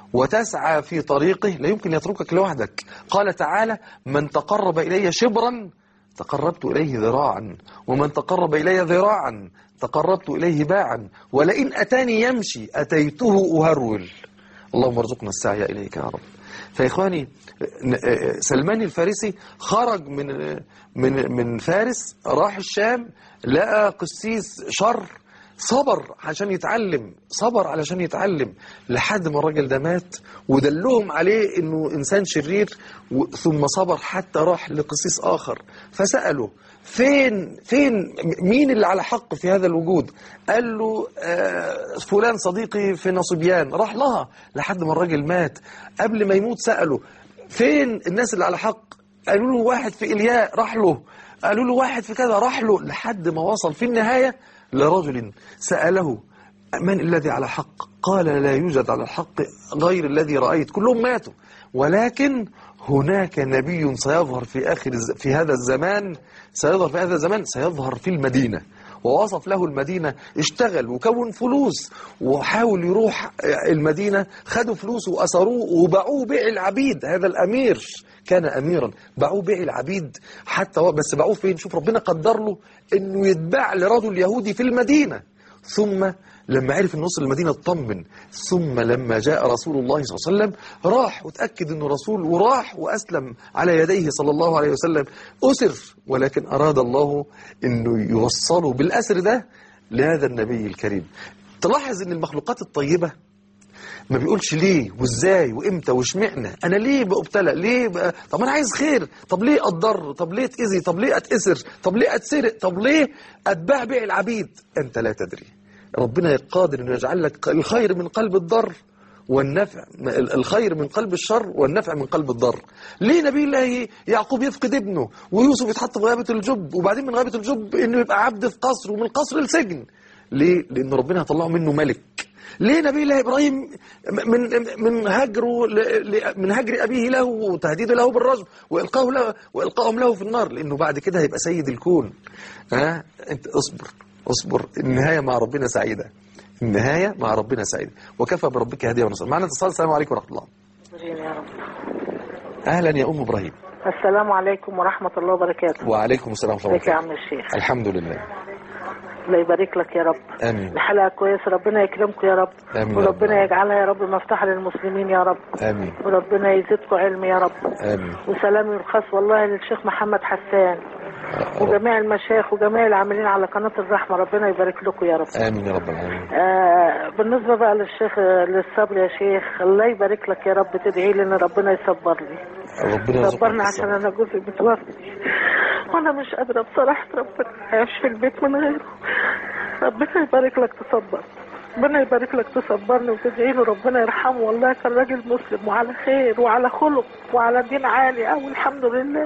وتسعى في طريقه لا يمكن يتركك لوحدك قال تعالى من تقرب إلي شبرا تقربت إليه ذراعا ومن تقرب إلي ذراعا تقربت إليه باعا ولئن أتاني يمشي أتيته أهرول اللهم ارزقنا السعي إليك يا رب فإخواني ن- سلمان الفارسي خرج من من من فارس راح الشام لقى قسيس شر صبر عشان يتعلم صبر علشان يتعلم لحد ما الراجل ده مات ودلهم عليه انه انسان شرير و- ثم صبر حتى راح لقسيس اخر فسأله فين فين مين اللي على حق في هذا الوجود قال له آه فلان صديقي في نصبيان راح لها لحد ما الراجل مات قبل ما يموت سأله فين الناس اللي على حق قالوا له واحد في إلياء راح له قالوا له واحد في كذا راح له لحد ما وصل في النهاية لرجل سأله من الذي على حق قال لا يوجد على الحق غير الذي رأيت كلهم ماتوا ولكن هناك نبي سيظهر في آخر الز- في هذا الزمان سيظهر في هذا الزمان سيظهر في المدينة ووصف له المدينة اشتغل وكون فلوس وحاول يروح المدينة خدوا فلوسه وأسروه وباعوه بيع العبيد هذا الأمير كان أميرا باعوه بيع العبيد حتى هو بس باعوه فين شوف ربنا قدر له أنه يتباع لرجل يهودي في المدينة ثم لما عرف ان وصل المدينة اطمن ثم لما جاء رسول الله صلى الله عليه وسلم راح وتأكد انه رسول وراح وأسلم على يديه صلى الله عليه وسلم أسر ولكن أراد الله انه يوصله بالأسر ده لهذا النبي الكريم تلاحظ ان المخلوقات الطيبة ما بيقولش ليه وازاي وامتى واشمعنى انا ليه بابتلى ليه بقى طب انا عايز خير طب ليه اتضر طب ليه اتاذي طب ليه اتاسر طب ليه اتسرق طب ليه اتباع بيع العبيد انت لا تدري ربنا قادر انه يجعل لك الخير من قلب الضر والنفع الخير من قلب الشر والنفع من قلب الضر ليه نبي الله يعقوب يفقد ابنه ويوسف يتحط في غابة الجب وبعدين من غابة الجب انه يبقى عبد في قصر ومن قصر لسجن ليه لان ربنا هيطلعه منه ملك ليه نبي الله ابراهيم من من هجره ل- ل- من هجر ابيه له وتهديده له بالرجم والقاه له والقاهم له في النار لانه بعد كده هيبقى سيد الكون ها انت اصبر اصبر النهايه مع ربنا سعيده النهايه مع ربنا سعيده وكفى بربك هديه ونصر معنا اتصال السلام عليكم ورحمه الله يا رب. اهلا يا ام ابراهيم السلام عليكم ورحمة الله وبركاته وعليكم السلام ورحمه ازيك يا الله عم الشيخ الحمد لله الله يبارك لك يا رب امين الحلقة كويسة ربنا يكرمكم يا رب آمين يا رب. وربنا يجعلها يا رب مفتاح للمسلمين يا رب امين وربنا يزيدكم علم يا رب امين وسلامي الخاص والله للشيخ محمد حسان وجميع المشايخ وجميع العاملين على قناة الرحمة ربنا يبارك لكم يا رب امين يا رب العالمين آه بالنسبة بقى للشيخ للصبر يا شيخ الله يبارك لك يا رب تدعي لي ان ربنا يصبر لي ربنا يرزقك صبرنا عشان الصبر. انا جوزي متوفي وانا مش قادره بصراحه ربنا عايش في البيت من غيره ربنا يبارك لك تصبر ربنا يبارك لك تصبرني وتدعي له ربنا يرحمه والله كان راجل مسلم وعلى خير وعلى خلق وعلى دين عالي قوي الحمد لله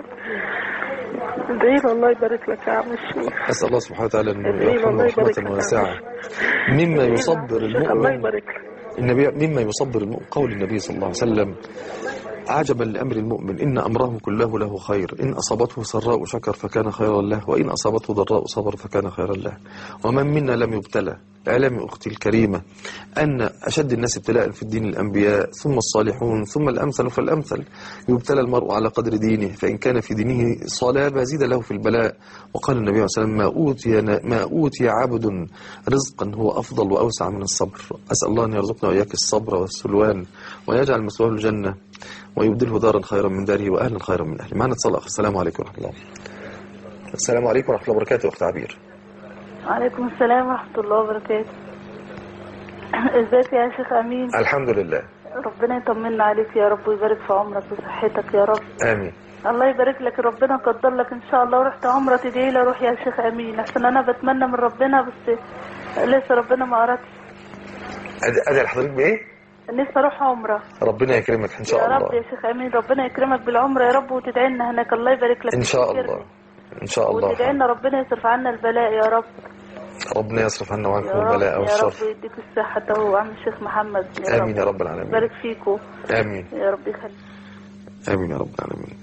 ادعي له الله يبارك لك يا عم الشيخ أسأل الله سبحانه وتعالى أن ادعي له يرحمه الله يبارك لك رحمة يا واسعة عم الشيخ. مما ادعي له يا يصبر عم الشيخ، الله المؤمن يبارك لك النبي مما يصبر المؤمن قول النبي صلى الله عليه وسلم عجبا لأمر المؤمن إن أمره كله له خير إن أصابته سراء شكر فكان خيرا له وإن أصابته ضراء صبر فكان خيرا له ومن منا لم يبتلى اعلمي أختي الكريمة أن أشد الناس ابتلاء في الدين الأنبياء ثم الصالحون ثم الأمثل فالأمثل يبتلى المرء على قدر دينه فإن كان في دينه صلابة زيد له في البلاء وقال النبي صلى الله عليه وسلم ما أوتي, ما أوتي عبد رزقا هو أفضل وأوسع من الصبر أسأل الله أن يرزقنا وإياك الصبر والسلوان ويجعل مثواه الجنة ويبدله دارا خيرا من داره وأهلا خيرا من أهله معنا اتصال آخر السلام عليكم ورحمة الله السلام عليكم ورحمة الله وبركاته أخت عبير وعليكم السلام ورحمة الله وبركاته ازيك يا شيخ امين الحمد لله ربنا يطمنا عليك يا رب ويبارك في عمرك وصحتك يا رب آمين الله يبارك لك ربنا قدر لك ان شاء الله ورحت عمرة تدعي لي اروح يا شيخ امين عشان انا بتمنى من ربنا بس لسه ربنا ما اردش أد- أدعي لحضرتك بإيه؟ نفسي اروح عمرة ربنا يكرمك إن شاء يا رب الله يا شيخ امين ربنا يكرمك بالعمرة يا رب وتدعي لنا هناك الله يبارك لك إن شاء وتذكرني. الله إن شاء الله وتدعي لنا ربنا يصرف عنا البلاء يا رب ربنا يصرف عنا يا وعنكم رب البلاء يا والشر رب يديك الصحة ده عم الشيخ محمد يا آمين يا رب العالمين يبارك فيكم آمين يا رب يخليك آمين يا رب العالمين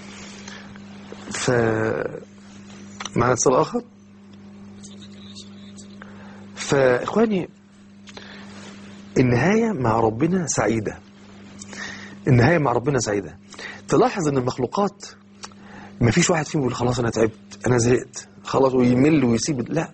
ف معنا اتصال آخر فإخواني النهاية مع ربنا سعيدة النهاية مع ربنا سعيدة تلاحظ ان المخلوقات ما فيش واحد فيهم يقول خلاص انا تعبت انا زهقت خلاص ويمل ويسيب لا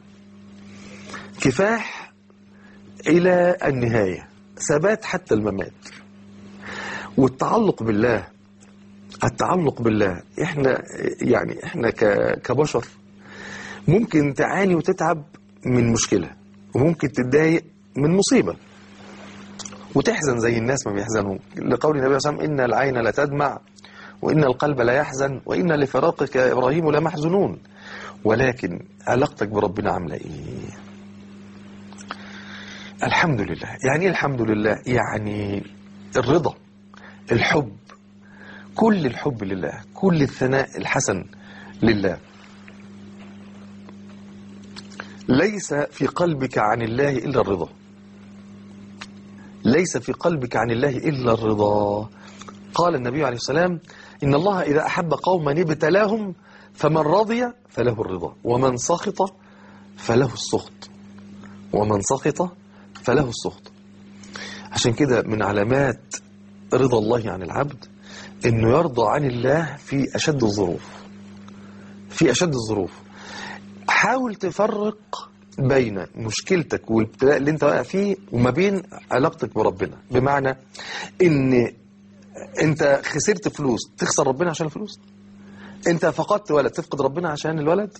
كفاح الى النهاية ثبات حتى الممات والتعلق بالله التعلق بالله احنا يعني احنا ك- كبشر ممكن تعاني وتتعب من مشكلة وممكن تتضايق من مصيبة وتحزن زي الناس ما بيحزنوا لقول النبي صلى الله عليه وسلم إن العين لا تدمع وإن القلب لا يحزن وإن لفراقك يا إبراهيم لمحزنون ولكن علاقتك بربنا عاملة إيه الحمد لله يعني إيه الحمد لله يعني الرضا الحب كل الحب لله كل الثناء الحسن لله ليس في قلبك عن الله إلا الرضا ليس في قلبك عن الله إلا الرضا قال النبي عليه السلام إن الله إذا أحب قوما ابتلاهم فمن رضي فله الرضا ومن سخط فله السخط ومن سخط فله السخط عشان كده من علامات رضا الله عن العبد انه يرضى عن الله في اشد الظروف في اشد الظروف حاول تفرق بين مشكلتك والابتلاء اللي انت واقع فيه وما بين علاقتك بربنا بمعنى ان انت خسرت فلوس تخسر ربنا عشان الفلوس انت فقدت ولد تفقد ربنا عشان الولد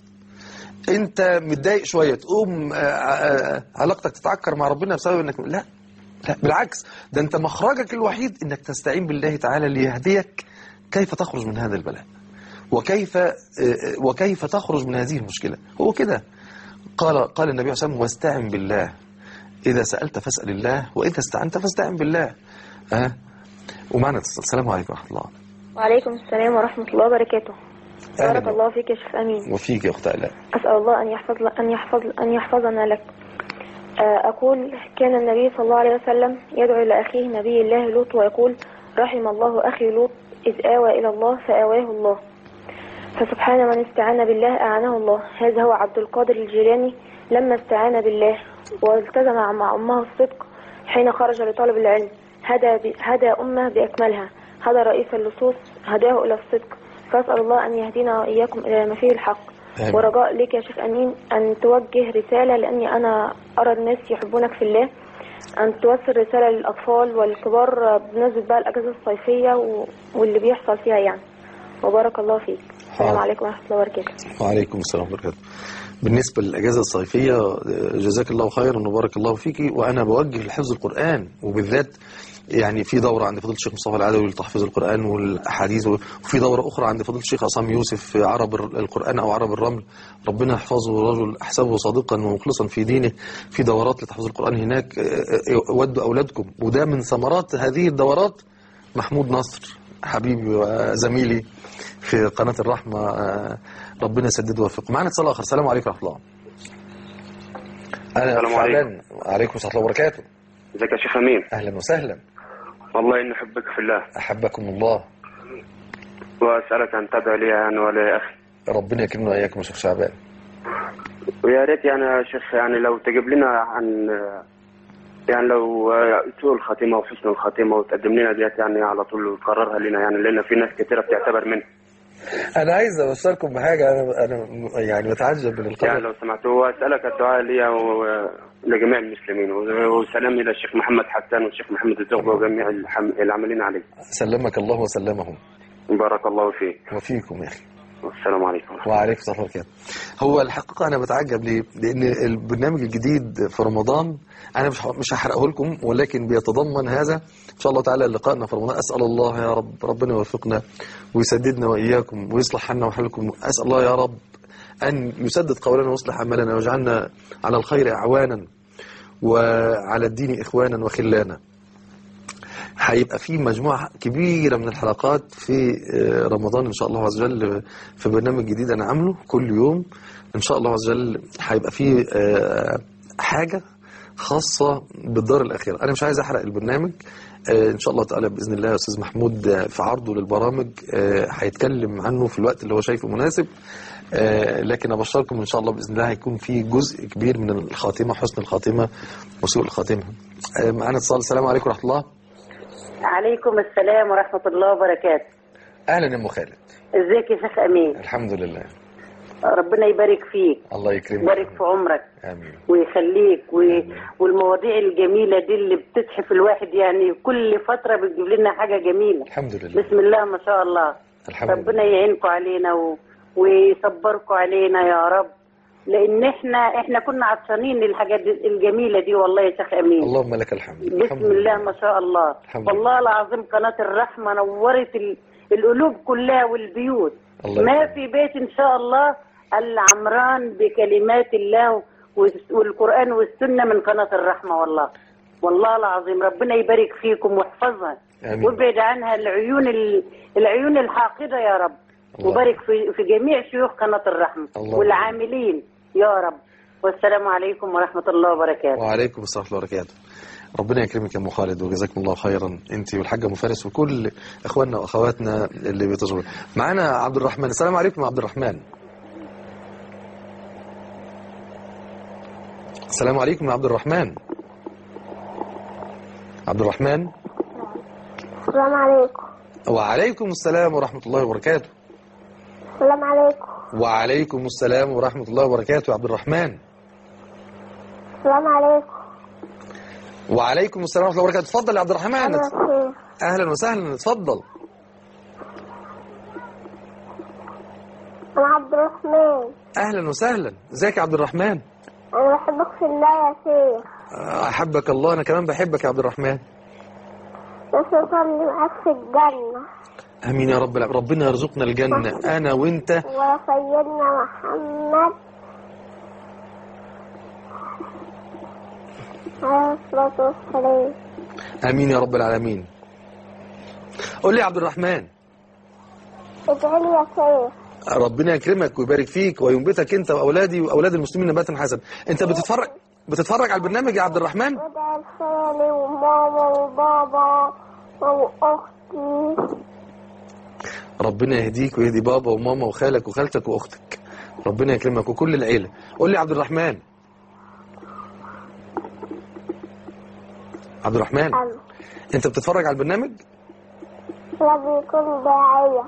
انت متضايق شويه تقوم آه، آه، علاقتك تتعكر مع ربنا بسبب انك لا لا بالعكس ده انت مخرجك الوحيد انك تستعين بالله تعالى ليهديك كيف تخرج من هذا البلاء وكيف آه، آه، وكيف تخرج من هذه المشكله هو كده قال قال النبي صلى الله عليه وسلم واستعن بالله اذا سالت فاسال الله واذا استعنت فاستعن بالله ها ومعنا اتصال. السلام عليكم ورحمه الله وعليكم السلام ورحمة الله وبركاته أهلا بارك بك. الله فيك يا شيخ أمين وفيك يا اخت الاء أسأل الله أن يحفظ أن يحفظ أن يحفظنا لك آه، أقول كان النبي صلى الله عليه وسلم يدعو إلى أخيه نبي الله لوط ويقول رحم الله أخي لوط إذ آوى إلى الله فآواه الله فسبحان من استعان بالله أعانه الله هذا هو عبد القادر الجيلاني لما استعان بالله والتزم مع أمه الصدق حين خرج لطلب العلم هدى, ب... هدى أمة بأكملها هدى رئيس اللصوص هداه إلى الصدق فأسأل الله أن يهدينا وإياكم إلى ما فيه الحق آمين. ورجاء لك يا شيخ أمين أن توجه رسالة لأني أنا أرى الناس يحبونك في الله أن توصل رسالة للأطفال والكبار بمناسبة بقى الأجازة الصيفية و... واللي بيحصل فيها يعني وبارك الله فيك السلام حاضر. عليكم ورحمة الله وبركاته وعليكم السلام ورحمة الله بالنسبة للأجازة الصيفية جزاك الله خيرا وبارك الله فيك وأنا بوجه لحفظ القرآن وبالذات يعني في دورة عند فضيلة الشيخ مصطفى العدوي لتحفيظ القرآن والأحاديث وفي دورة أخرى عند فضيلة الشيخ عصام يوسف في عرب القرآن أو عرب الرمل ربنا يحفظه رجل أحسبه صادقا ومخلصا في دينه في دورات لتحفيظ القرآن هناك ودوا أولادكم وده من ثمرات هذه الدورات محمود نصر حبيبي وزميلي في قناة الرحمة آه، ربنا يسدده ويوفقه معنا اتصال آخر السلام عليكم ورحمة الله أنا السلام فعلا وعليكم ورحمة الله وبركاته ازيك يا شيخ امين اهلا وسهلا والله اني احبك في الله احبكم الله واسالك ان تدعو لي يعني ولا اخي ربنا يكرمنا واياكم يا شيخ شعبان ويا ريت يعني يا شيخ يعني لو تجيب لنا عن يعني لو سوء الخاتمه وحسن الخاتمه وتقدم لنا ديت يعني على طول وتكررها لنا يعني لان في ناس كثيره بتعتبر منها انا عايز ابشركم بحاجه انا انا يعني بتعجب من يعني القدر لو سمحت واسالك الدعاء لي ولجميع المسلمين وسلام الى الشيخ محمد حسان والشيخ محمد الزغبي وجميع الحم- العاملين عليه سلمك الله وسلمهم بارك الله فيك وفيكم يا اخي والسلام عليكم وعليكم السلام ورحمه الله هو الحقيقه انا بتعجب ليه؟ لان البرنامج الجديد في رمضان انا مش مش هحرقه لكم ولكن بيتضمن هذا ان شاء الله تعالى لقائنا في رمضان اسال الله يا رب ربنا يوفقنا ويسددنا واياكم ويصلح حالنا وحالكم اسال الله يا رب ان يسدد قولنا ويصلح عملنا ويجعلنا على الخير اعوانا وعلى الدين اخوانا وخلانا هيبقى في مجموعة كبيرة من الحلقات في آه، رمضان إن شاء الله عز وجل في برنامج جديد أنا عامله كل يوم إن شاء الله عز وجل هيبقى في آه، حاجة خاصة بالدار الأخيرة أنا مش عايز أحرق البرنامج آه، إن شاء الله تعالى بإذن الله أستاذ محمود آه، في عرضه للبرامج آه، هيتكلم عنه في الوقت اللي هو شايفه مناسب آه، لكن أبشركم إن شاء الله بإذن الله هيكون في جزء كبير من الخاتمة حسن الخاتمة وسوء الخاتمة آه، معانا اتصال السلام عليكم ورحمة الله عليكم السلام ورحمة الله وبركاته اهلا يا ام خالد ازيك يا شيخ امين الحمد لله ربنا يبارك فيك الله يكرمك يبارك في عمرك امين ويخليك و... والمواضيع الجميلة دي اللي بتسحف الواحد يعني كل فترة بتجيب لنا حاجة جميلة الحمد لله بسم الله ما شاء الله الحمد لله ربنا يعينكم علينا و... ويصبركم علينا يا رب لان احنا احنا كنا عطشانين للحاجات دي- الجميلة دي والله يا شيخ امين اللهم لك الحمد بسم الحمد لله الله ما شاء الله الحمد والله العظيم قناة الرحمة نورت ال- القلوب كلها والبيوت الله ما يكرمك. في بيت إن شاء الله إلا عمران بكلمات الله والس- والقرآن والسنة من قناة الرحمة والله والله العظيم ربنا يبارك فيكم ويحفظها آمين. وابعد عنها العيون ال- العيون الحاقدة يا رب الله. وبارك في في جميع شيوخ قناة الرحمة الله. والعاملين يا رب والسلام عليكم ورحمة الله وبركاته وعليكم السلام ورحمه الله وبركاته ربنا يكرمك يا ام خالد وجزاكم الله خيرا انت والحاجه ام فارس وكل اخواننا واخواتنا اللي بيتصلوا معانا عبد الرحمن السلام عليكم يا عبد الرحمن السلام عليكم يا عبد الرحمن عبد الرحمن السلام عليكم وعليكم السلام ورحمه الله وبركاته السلام عليكم وعليكم السلام ورحمه الله وبركاته يا عبد الرحمن السلام عليكم وعليكم السلام ورحمه الله وبركاته اتفضل يا عبد الرحمن أنا بخير اهلا وسهلا اتفضل أنا عبد الرحمن اهلا وسهلا ازيك يا عبد الرحمن أنا بحبك في الله يا شيخ احبك الله انا كمان بحبك يا عبد الرحمن بس أصلي معاك في الجنة امين يا رب العالمين. ربنا يرزقنا الجنه انا وانت ويا سيدنا محمد عليه الصلاة والسلام امين يا رب العالمين قول لي يا عبد الرحمن ادعي لي يا شيخ ربنا يكرمك ويبارك فيك وينبتك انت واولادي واولاد المسلمين نباتا حسنا انت بتتفرج بتتفرج على البرنامج يا عبد الرحمن وادعي لخالي وماما وبابا وأختي ربنا يهديك ويهدي بابا وماما وخالك وخالتك واختك ربنا يكرمك وكل العيله قول لي يا عبد الرحمن عبد الرحمن أنا انت بتتفرج على البرنامج لا بيكون داعية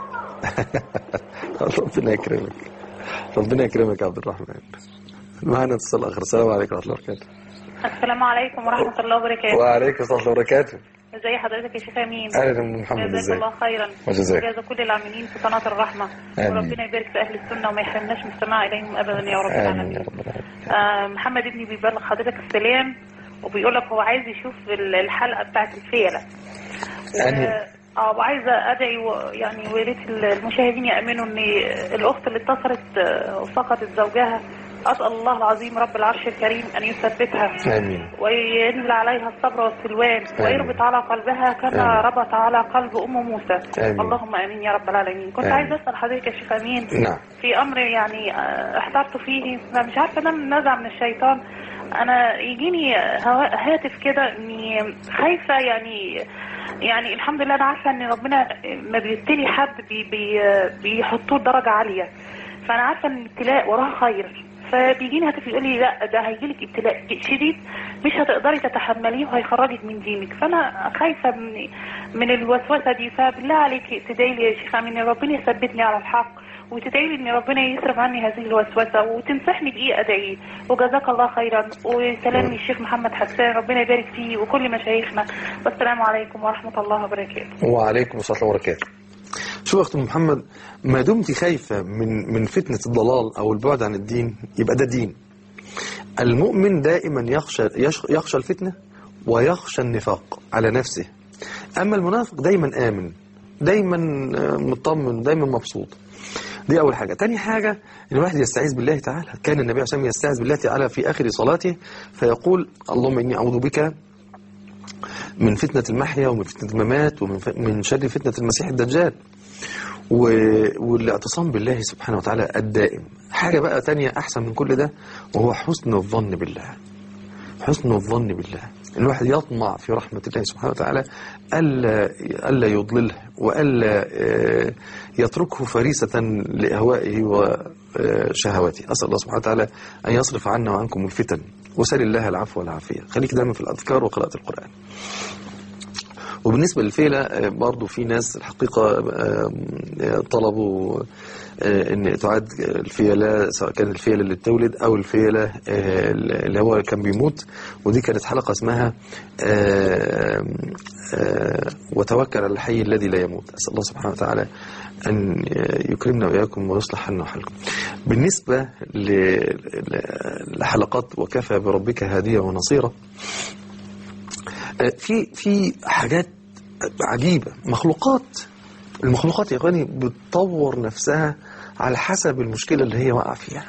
ربنا يكرمك ربنا يكرمك يا عبد الرحمن معنا اتصال اخر السلام عليكم ورحمه الله وبركاته السلام عليكم ورحمة الله وبركاته وعليكم السلام ورحمه الله وبركاته ازي حضرتك يا شيخ امين اهلا يا أم محمد جزاك ازيك الله خيرا وجزاك. وجزا كل العاملين في قناة الرحمة آمين. وربنا يبارك في اهل السنة وما يحرمناش من السماع اليهم ابدا يا رب امين العالمين يا رب العالمين آه محمد ابني بيبلغ حضرتك السلام وبيقول لك هو عايز يشوف ال- الحلقة بتاعت الفيلة أنهي؟ اه وعايزة ادعي و... يعني ويا ريت المشاهدين يامنوا ان الاخت اللي اتصلت آه، وفقدت زوجها أسأل الله العظيم رب العرش الكريم أن يثبتها آمين وينزل عليها الصبر والسلوان آمين. ويربط على قلبها كما آمين. ربط على قلب أم موسى آمين. اللهم آمين يا رب العالمين كنت آمين. عايز أسأل حضرتك يا شيخ أمين نعم في أمر يعني آه، احترت فيه أنا مش عارفة ده من نزع من الشيطان أنا يجيني هوا- هاتف كده إني خايفة يعني يعني الحمد لله أنا عارفة إن ربنا ما بيبتلي حد بي بي بيحطوه درجة عالية فأنا عارفة إن الابتلاء وراه خير فبيجيني هاتف يقول لي لا ده هيجيلك ابتلاء شديد مش هتقدري تتحمليه وهيخرجك من دينك فانا خايفه من من الوسوسه دي فبالله عليك تدعي لي يا شيخ امين ان ربنا يثبتني على الحق وتدعي لي ان ربنا يصرف عني هذه الوسوسه وتنصحني بايه ادعي وجزاك الله خيرا وسلام للشيخ محمد حسان ربنا يبارك فيه وكل مشايخنا والسلام عليكم ورحمه الله وبركاته وعليكم السلام وبركاته شوف يا اخت محمد ما دمت خايفة من من فتنة الضلال او البعد عن الدين يبقى ده دين المؤمن دائما يخشى يش- يخشى الفتنة ويخشى النفاق على نفسه اما المنافق دايما امن دايما آه، مطمن دايما مبسوط دي اول حاجة تاني حاجة ان الواحد يستعيذ بالله تعالى كان النبي عليه الصلاة والسلام يستعيذ بالله تعالى في اخر صلاته فيقول اللهم اني اعوذ بك من فتنة المحيا ومن فتنة الممات ومن ف... من شر فتنة المسيح الدجال و... والاعتصام بالله سبحانه وتعالى الدائم حاجة بقى تانية أحسن من كل ده وهو حسن الظن بالله حسن الظن بالله الواحد يطمع في رحمة الله سبحانه وتعالى ألا, ألا يضلله وألا آه، يتركه فريسة لأهوائه وشهواته أسأل الله سبحانه وتعالى أن يصرف عنا وعنكم الفتن وسل الله العفو والعافية خليك دايما في الأذكار وقراءة القرآن وبالنسبة للفيلة آه، برضو في ناس الحقيقة آه، آه، طلبوا آه، ان تعاد الفيلة سواء كان الفيلة اللي بتولد او الفيلة آه، اللي هو كان بيموت ودي كانت حلقة اسمها آه، آه، وتوكل على الحي الذي لا يموت اسال الله سبحانه وتعالى ان يكرمنا واياكم ويصلح حالنا وحالكم بالنسبة ل- ل- لحلقات وكفى بربك هادية ونصيرة آه، في في حاجات عجيبة مخلوقات المخلوقات يا اخواني بتطور نفسها على حسب المشكلة اللي هي واقعة فيها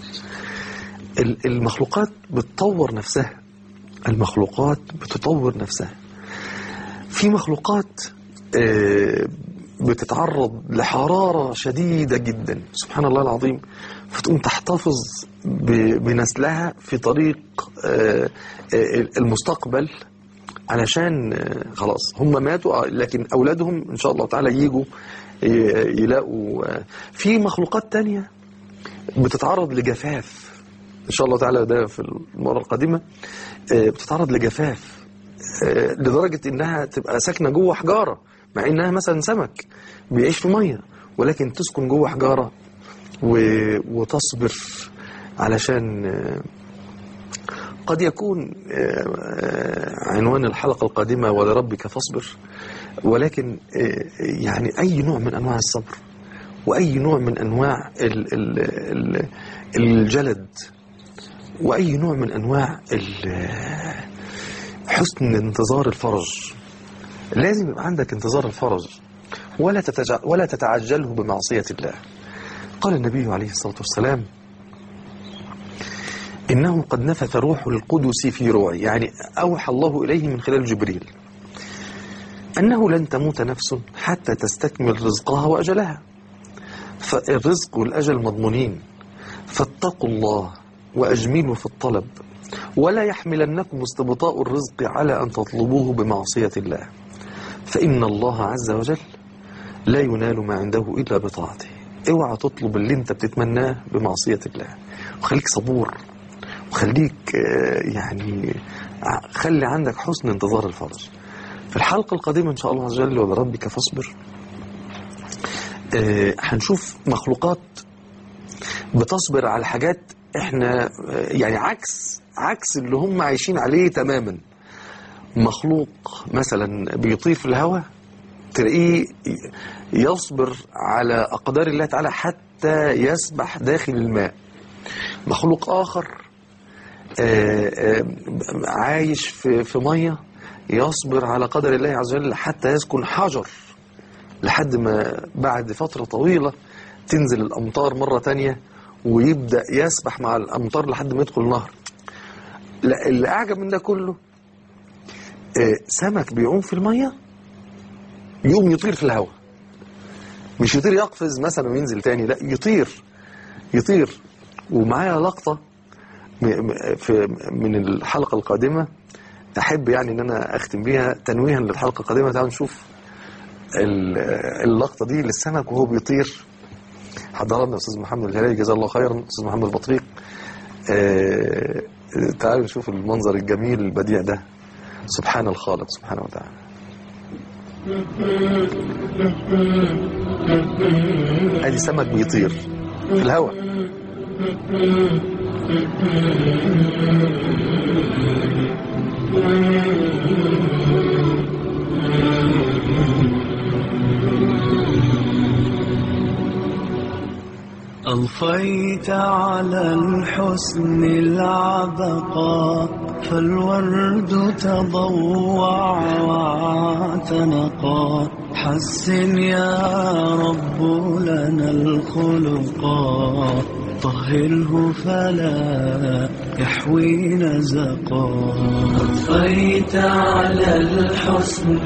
ال- المخلوقات بتطور نفسها المخلوقات بتطور نفسها في مخلوقات آه، بتتعرض لحرارة شديدة جدا سبحان الله العظيم فتقوم تحتفظ ب- بنسلها في طريق آه، آه، المستقبل علشان آه، خلاص هم ماتوا آه، لكن أولادهم إن شاء الله تعالى يجوا ي- يلاقوا آه، في مخلوقات تانية بتتعرض لجفاف إن شاء الله تعالى ده في المرة القادمة آه، بتتعرض لجفاف آه، لدرجة إنها تبقى ساكنة جوه حجارة مع إنها مثلا سمك بيعيش في مية ولكن تسكن جوه حجارة و- وتصبر علشان آه، قد يكون آه، آه، عنوان الحلقة القادمة ولربك فاصبر ولكن آه، يعني أي نوع من أنواع الصبر وأي نوع من أنواع ال- ال- ال- الجلد وأي نوع من أنواع ال- حسن انتظار الفرج لازم يبقى عندك انتظار الفرج ولا تتجع ولا تتعجله بمعصية الله قال النبي عليه الصلاة والسلام إنه قد نفث روح القدس في روعي يعني أوحى الله إليه من خلال جبريل أنه لن تموت نفس حتى تستكمل رزقها وأجلها فالرزق والأجل مضمونين فاتقوا الله وأجملوا في الطلب ولا يحملنكم استبطاء الرزق على أن تطلبوه بمعصية الله فإن الله عز وجل لا ينال ما عنده إلا بطاعته اوعى تطلب اللي انت بتتمناه بمعصية الله وخليك صبور وخليك آه، يعني ع- خلي عندك حسن انتظار الفرج في الحلقة القادمة إن شاء الله عز وجل ولربك فاصبر آه، هنشوف مخلوقات بتصبر على حاجات احنا آه، يعني عكس عكس اللي هم عايشين عليه تماما مخلوق مثلا بيطير في الهواء تلاقيه يصبر على أقدار الله تعالى حتى يسبح داخل الماء مخلوق آخر آه، آه، عايش في في مية يصبر على قدر الله عز وجل حتى يسكن حجر لحد ما بعد فترة طويلة تنزل الأمطار مرة تانية ويبدأ يسبح مع الأمطار لحد ما يدخل النهر لا اللي أعجب من ده كله آه، سمك بيعوم في المية يقوم يطير في الهواء مش يطير يقفز مثلا وينزل تاني لا يطير يطير ومعايا لقطة م- م- في من الحلقة القادمة أحب يعني إن أنا أختم بيها تنويها للحلقة القادمة تعالوا نشوف ال- اللقطة دي للسمك وهو بيطير حضر لنا أستاذ محمد الهلالي جزاه الله خيرا أستاذ محمد البطريق آه، تعالوا نشوف المنظر الجميل البديع ده سبحان الخالق سبحانه وتعالى ادي سمك بيطير في الهواء أضفيت على الحسن العبقى فالورد تضوع واعتنقا حسن يا رب لنا الخلقا طهره فلا يحوي نزقا أضفيت على الحسن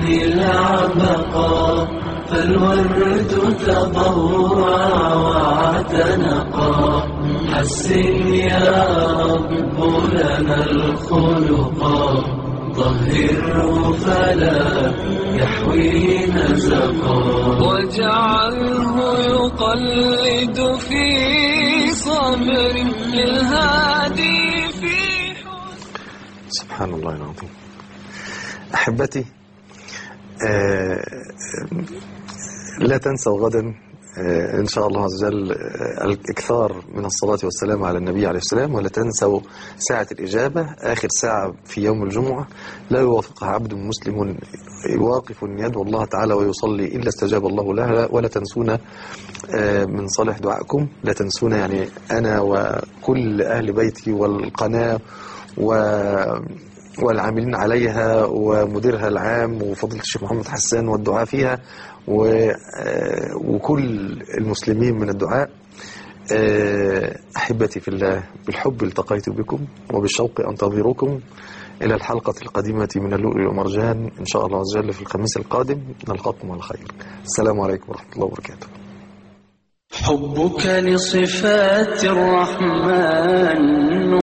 العبقا فالورد تضوع واعتنقا حسن يا رب لنا الخلقا طهره فلا يحوي نزقا واجعله يقلد في صبر للهادي في سبحان الله العظيم أحبتي آه، لا تنسوا غدا آه، إن شاء الله عز وجل آه، الإكثار من الصلاة والسلام على النبي عليه السلام ولا تنسوا ساعة الإجابة آخر ساعة في يوم الجمعة لا يوافقها عبد مسلم واقف يدعو الله تعالى ويصلي إلا استجاب الله لها ولا تنسونا آه، من صالح دعائكم لا تنسونا يعني أنا وكل أهل بيتي والقناة و والعاملين عليها ومديرها العام وفضيلة الشيخ محمد حسان والدعاء فيها و... آه، وكل المسلمين من الدعاء آه، أحبتي في الله بالحب التقيت بكم وبالشوق أنتظركم إلى الحلقة القادمة من اللؤلؤ والمرجان إن شاء الله عز وجل في الخميس القادم نلقاكم على خير السلام عليكم ورحمة الله وبركاته حبك لصفات الرحمن